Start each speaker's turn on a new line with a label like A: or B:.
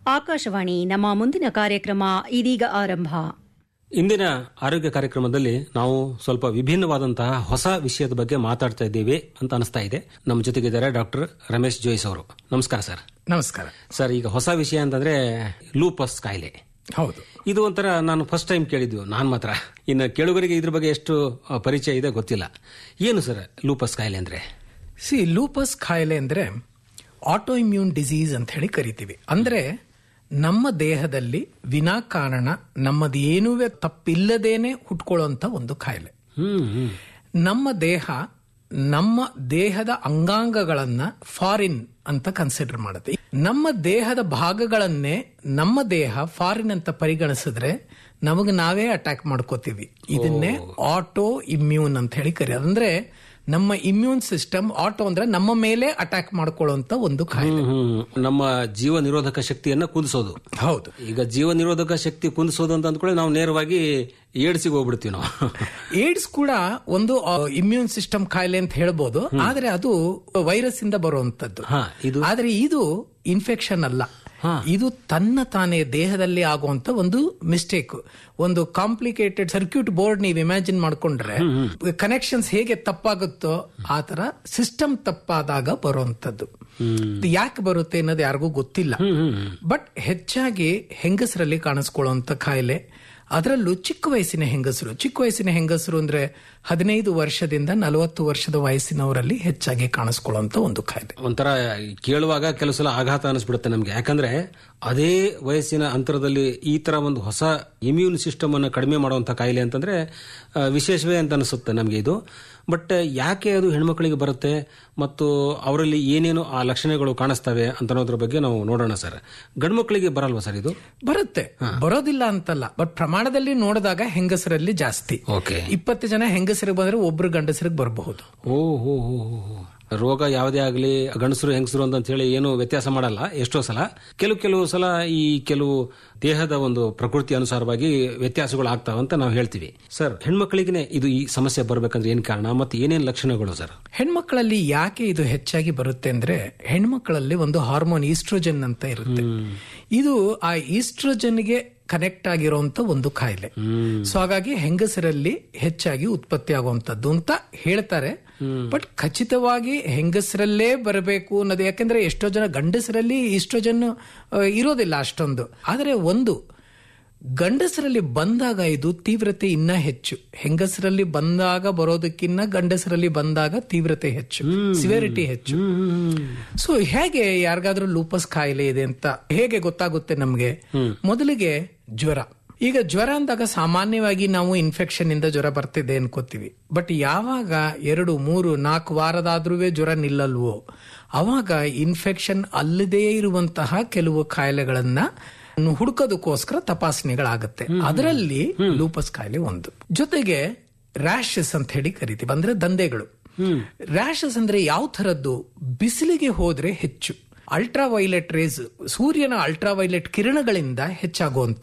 A: ಆಕಾಶವಾಣಿ ನಮ್ಮ ಮುಂದಿನ ಕಾರ್ಯಕ್ರಮ ಇದೀಗ ಆರಂಭ
B: ಇಂದಿನ ಆರೋಗ್ಯ ಕಾರ್ಯಕ್ರಮದಲ್ಲಿ ನಾವು ಸ್ವಲ್ಪ ವಿಭಿನ್ನವಾದಂತಹ ಹೊಸ ವಿಷಯದ ಬಗ್ಗೆ ಮಾತಾಡ್ತಾ ಇದ್ದೇವೆ ಅಂತ ಅನಿಸ್ತಾ ಇದೆ ನಮ್ಮ ಜೊತೆಗಿದ್ದಾರೆ ಡಾಕ್ಟರ್ ರಮೇಶ್ ಜೋಯ್ಸ್ ಅವರು ನಮಸ್ಕಾರ ಸರ್
C: ನಮಸ್ಕಾರ
B: ಸರ್ ಈಗ ಹೊಸ ವಿಷಯ ಅಂತಂದ್ರೆ ಲೂಪಸ್ ಕಾಯಿಲೆ
C: ಹೌದು
B: ಇದು ಒಂಥರ ನಾನು ಫಸ್ಟ್ ಟೈಮ್ ಕೇಳಿದ್ವು ನಾನು ಮಾತ್ರ ಇನ್ನು ಕೇಳುಗರಿಗೆ ಇದ್ರ ಬಗ್ಗೆ ಎಷ್ಟು ಆ, ಪರಿಚಯ ಇದೆ ಗೊತ್ತಿಲ್ಲ ಏನು ಸರ್ ಲೂಪಸ್ ಕಾಯಿಲೆ ಅಂದ್ರೆ
C: ಸಿ ಲೂಪಸ್ ಕಾಯಿಲೆ ಅಂದ್ರೆ ಆಟೋ ಇಮ್ಯೂನ್ ಡಿಸೀಸ್ ಅಂತ ಹೇಳಿ ಕರಿತೀವಿ ಅಂದ್ರೆ ನಮ್ಮ ದೇಹದಲ್ಲಿ ವಿನಾಕಾರಣ ನಮ್ಮದು ಏನೂ ತಪ್ಪಿಲ್ಲದೇನೆ ಹುಟ್ಕೊಳ್ಳುವಂತ ಒಂದು ಕಾಯಿಲೆ
B: ಹ್ಮ್ ಹ್ಮ್
C: ನಮ್ಮ ದೇಹ ನಮ್ಮ ದೇಹದ ಅಂಗಾಂಗಗಳನ್ನ ಫಾರಿನ್ ಅಂತ ಕನ್ಸಿಡರ್ ಮಾಡುತ್ತೆ ನಮ್ಮ ದೇಹದ ಭಾಗಗಳನ್ನೇ ನಮ್ಮ ದೇಹ ಫಾರಿನ್ ಅಂತ ಪರಿಗಣಿಸಿದ್ರೆ ನಮಗೆ ನಾವೇ ಅಟ್ಯಾಕ್ ಮಾಡ್ಕೋತೀವಿ ಇದನ್ನೇ ಆಟೋ ಇಮ್ಯೂನ್ ಅಂತ ಹೇಳಿ ಕರೆಯೋದು ಅಂದ್ರೆ ನಮ್ಮ ಇಮ್ಯೂನ್ ಸಿಸ್ಟಮ್ ಆಟೋ ಅಂದ್ರೆ ನಮ್ಮ ಮೇಲೆ ಅಟ್ಯಾಕ್ ಮಾಡ್ಕೊಳ್ಳುವಂತ ಒಂದು ಕಾಯಿಲೆ
B: ಹ್ಮ್ ಹ್ಮ್. ನಮ್ಮ ಜೀವ ನಿರೋಧಕ ಶಕ್ತಿಯನ್ನ ಕುದಿಸೋದು
C: ಹೌದು
B: ಈಗ ಜೀವ ನಿರೋಧಕ ಶಕ್ತಿ ಕುದಿಸೋದು ಅಂತ ಅಂದ್ಕೊಳ್ಳಿ ನಾವು ನೇರವಾಗಿ ಏಡ್ಸಿಗೆ ಹೋಗ್ಬಿಡ್ತೀವಿ ನಾವು
C: ಏಡ್ಸ್ ಕೂಡ ಒಂದು ಇಮ್ಯೂನ್ ಸಿಸ್ಟಮ್ ಕಾಯಿಲೆ ಅಂತ ಹೇಳ್ಬೋದು ಆದ್ರೆ ಅದು ವೈರಸ್ ಇಂದ ಬರುವಂತದ್ದು
B: ಹಾ ಇದು
C: ಆದ್ರೆ ಇದು ಇನ್ಫೆಕ್ಷನ್ ಅಲ್ಲ ಇದು ತನ್ನ ತಾನೇ ದೇಹದಲ್ಲಿ ಆಗುವಂತ ಒಂದು ಮಿಸ್ಟೇಕ್ ಒಂದು ಕಾಂಪ್ಲಿಕೇಟೆಡ್ ಸರ್ಕ್ಯೂಟ್ ಬೋರ್ಡ್ ನೀವು ಇಮ್ಯಾಜಿನ್ ಮಾಡ್ಕೊಂಡ್ರೆ ಕನೆಕ್ಷನ್ಸ್ ಹೇಗೆ ತಪ್ಪಾಗುತ್ತೋ ಆ ತರ ಸಿಸ್ಟಮ್ ತಪ್ಪಾದಾಗ ಬರುವಂತದ್ದು ಇದು ಯಾಕೆ ಬರುತ್ತೆ ಅನ್ನೋದು ಯಾರಿಗೂ ಗೊತ್ತಿಲ್ಲ ಬಟ್ ಹೆಚ್ಚಾಗಿ ಹೆಂಗಸರಲ್ಲಿ ಕಾಣಿಸ್ಕೊಳ್ಳುವಂತ ಕಾಯಿಲೆ ಅದರಲ್ಲೂ ಚಿಕ್ಕ ವಯಸ್ಸಿನ ಹೆಂಗಸರು ಚಿಕ್ಕ ವಯಸ್ಸಿನ ಹೆಂಗಸರು ಅಂದ್ರೆ ಹದಿನೈದು ವರ್ಷದಿಂದ ನಲವತ್ತು ವರ್ಷದ ವಯಸ್ಸಿನವರಲ್ಲಿ ಹೆಚ್ಚಾಗಿ ಕಾಣಿಸ್ಕೊಳ್ಳುವಂತ ಒಂದು ಕಾಯಿಲೆ
B: ಒಂಥರ ಕೇಳುವಾಗ ಕೆಲವು ಸಲ ಆಘಾತ ಅನಿಸ್ಬಿಡುತ್ತೆ ನಮ್ಗೆ ಯಾಕಂದ್ರೆ ಅದೇ ವಯಸ್ಸಿನ ಅಂತರದಲ್ಲಿ ಈ ತರ ಒಂದು ಹೊಸ ಇಮ್ಯೂನ್ ಸಿಸ್ಟಮ್ ಅನ್ನು ಕಡಿಮೆ ಮಾಡುವಂತ ಕಾಯಿಲೆ ಅಂತಂದ್ರೆ ಆ, ವಿಶೇಷವೇ ಅಂತ ಅನಿಸುತ್ತೆ ನಮ್ಗೆ ಇದು ಬಟ್ ಯಾಕೆ ಅದು ಹೆಣ್ಮಕ್ಳಿಗೆ ಬರುತ್ತೆ ಮತ್ತು ಅವರಲ್ಲಿ ಏನೇನು ಆ ಲಕ್ಷಣಗಳು ಕಾಣಿಸ್ತವೆ ಅಂತ ಅನ್ನೋದ್ರ ಬಗ್ಗೆ ನಾವು ನೋಡೋಣ ಸರ್ ಗಂಡ್ಮಕ್ಳಿಗೆ ಬರಲ್ವಾ ಸರ್ ಇದು
C: ಬರುತ್ತೆ ಬರೋದಿಲ್ಲ ಅಂತಲ್ಲ ಬಟ್ ಪ್ರಮಾಣದಲ್ಲಿ ನೋಡಿದಾಗ ಹೆಂಗಸರಲ್ಲಿ ಜಾಸ್ತಿ
B: ಓಕೆ
C: ಇಪ್ಪತ್ತು ಜನ ಹೆಂಗಸರಿಗೆ ಬಂದ್ರೆ ಒಬ್ರು ಗಂಡಸರಿಗೆ ಬರಬಹುದು
B: ಓ ಹೋ ಹೋ ಹೋ ಹೋ. ರೋಗ ಯಾವುದೇ ಆಗಲಿ ಗಂಡಸರು ಹೆಂಗಸರು ಅಂತ ಹೇಳಿ ಏನು ವ್ಯತ್ಯಾಸ ಮಾಡಲ್ಲ ಎಷ್ಟೋ ಸಲ ಕೆಲವು ಕೆಲವು ಸಲ ಈ ಕೆಲವು ದೇಹದ ಒಂದು ಪ್ರಕೃತಿ ಅನುಸಾರವಾಗಿ ವ್ಯತ್ಯಾಸಗಳು ಆಗ್ತಾವ ಅಂತ ನಾವು ಹೇಳ್ತೀವಿ ಸರ್ ಹೆಣ್ಮಕ್ಳಿಗೆ ಇದು ಈ ಸಮಸ್ಯೆ ಬರ್ಬೇಕಂದ್ರೆ ಏನ್ ಕಾರಣ ಮತ್ತೆ ಏನೇನ್ ಲಕ್ಷಣಗಳು ಸರ್
C: ಹೆಣ್ಮಕ್ಳಲ್ಲಿ ಯಾಕೆ ಇದು ಹೆಚ್ಚಾಗಿ ಬರುತ್ತೆ ಅಂದ್ರೆ ಹೆಣ್ಮಕ್ಳಲ್ಲಿ ಒಂದು ಹಾರ್ಮೋನ್ ಈಸ್ಟ್ರೋಜನ್ ಅಂತ ಇರುತ್ತೆ ಇದು ಆ ಈಸ್ಟ್ರೋಜನ್ಗೆ ಕನೆಕ್ಟ್ ಆಗಿರುವಂತ ಒಂದು ಕಾಯಿಲೆ ಸೊ ಹಾಗಾಗಿ ಹೆಂಗಸರಲ್ಲಿ ಹೆಚ್ಚಾಗಿ ಉತ್ಪತ್ತಿ ಆಗುವಂತದ್ದು ಅಂತ ಹೇಳ್ತಾರೆ ಬಟ್ ಖಚಿತವಾಗಿ ಹೆಂಗಸರಲ್ಲೇ ಬರಬೇಕು ಅನ್ನೋದು ಯಾಕಂದ್ರೆ ಎಷ್ಟೋ ಜನ ಗಂಡಸರಲ್ಲಿ ಈಸ್ಟ್ರೋಜನ್ ಆ, ಇರೋದಿಲ್ಲ ಅಷ್ಟೊಂದು ಆದರೆ ಒಂದು ಗಂಡಸರಲ್ಲಿ ಬಂದಾಗ ಇದು ತೀವ್ರತೆ ಇನ್ನ ಹೆಚ್ಚು ಹೆಂಗಸರಲ್ಲಿ ಬಂದಾಗ ಬರೋದಕ್ಕಿನ್ನ ಗಂಡಸರಲ್ಲಿ ಬಂದಾಗ ತೀವ್ರತೆ ಹೆಚ್ಚು ಸಿವಿಯರಿಟಿ ಹೆಚ್ಚು ಸೊ ಹೇಗೆ ಯಾರಿಗಾದ್ರೂ ಲೂಪಸ್ ಕಾಯಿಲೆ ಇದೆ ಅಂತ ಹೇಗೆ ಗೊತ್ತಾಗುತ್ತೆ ನಮ್ಗೆ ಮೊದಲಿಗೆ ಜ್ವರ ಈಗ ಜ್ವರ ಅಂದಾಗ ಸಾಮಾನ್ಯವಾಗಿ ನಾವು ಇನ್ಫೆಕ್ಷನ್ ಇಂದ ಜ್ವರ ಬರ್ತಿದೆ ಅನ್ಕೋತೀವಿ ಬಟ್ ಯಾವಾಗ ಎರಡು ಮೂರು ನಾಲ್ಕು ವಾರದಾದ್ರೂ ಜ್ವರ ನಿಲ್ಲಲ್ವೋ ಅವಾಗ ಇನ್ಫೆಕ್ಷನ್ ಅಲ್ಲದೇ ಇರುವಂತಹ ಕೆಲವು ಕಾಯಿಲೆಗಳನ್ನ ಹುಡುಕೋದಕ್ಕೋಸ್ಕರ ತಪಾಸಣೆಗಳಾಗುತ್ತೆ ಅದರಲ್ಲಿ ಲೂಪಸ್ ಕಾಯಿಲೆ ಒಂದು ಜೊತೆಗೆ ರ್ಯಾಶಸ್ ಅಂತ ಹೇಳಿ ಕರಿತೀವಿ ಅಂದ್ರೆ ದಂಧೆಗಳು ರ್ಯಾಶಸ್ ಅಂದ್ರೆ ಯಾವ ತರದ್ದು ಬಿಸಿಲಿಗೆ ಹೋದ್ರೆ ಹೆಚ್ಚು ಅಲ್ಟ್ರಾ ವೈಲೆಟ್ ರೇಸ್ ಸೂರ್ಯನ ಅಲ್ಟ್ರಾ ವೈಲೆಟ್ ಕಿರಣಗಳಿಂದ ಹೆಚ್ಚಾಗುವಂತ